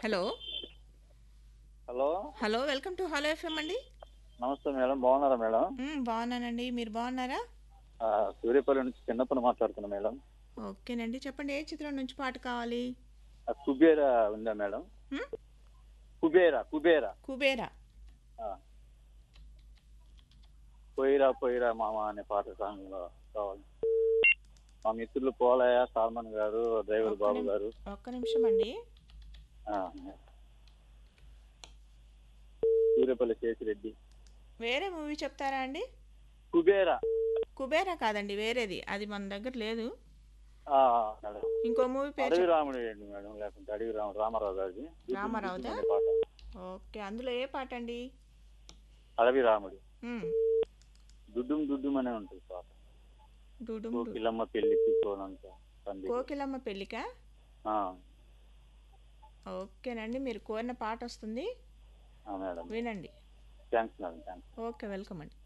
Hello hello hello welcome to hello FM అండి నమస్తే madam బాగున్నారా మేడం మ్మ్, బాగున్నానండి మీరు బాగున్నారా ఆ, సూర్యాపల్లి నుంచి చిన్నప్పని మాట్లాడుతున్నా మేడం ఓకేనండి చెప్పండి ఏ చిత్రం నుంచి పాట కావాలి ఆ, కుబేరా ఉందా మేడం మ్మ్? కుబేరా కుబేరా కుబేరా ఆ. పోయిరా పోయిరా మామ అనే పాట సాంగ్ లో కావాలి మా మిత్రులు పోలయ్య సాల్మన్ గారు డ్రైవర్ ఒక్క బాబు నిమి- గారు ఒక్క నిమిషం అండి ఆ, సూర్యాపల్లి శేషిరెడ్డి వేరే మూవీ చెప్తారా అండి కుబేరా కుబేరా కాదండి వేరేది అది మన దగ్గర లేదు ఆ, మేడం ఇంకో మూవీ పేరు అడవి చెప్- రాముడు ఏంటి మేడం లేకుంటే అడవి రాముడు రామారావు గారిది రామారావుదా? అనే పాట ఓకే అందులో ఏ పాట అండి అడవి రాముడు మ్మ్. దుడ్డుం దుడ్డుం అనే ఉంటుంది పాట డుడుం డు- కోకిలమ్మ పెళ్లికి కోనంత పంది కోకిలమ్మ పెళ్ళికా ఆ, ఓకేనండి మీరు కోరిన పాట వస్తుంది ఆ, మేడం వినండి thanks madam thanks okay welcome అండి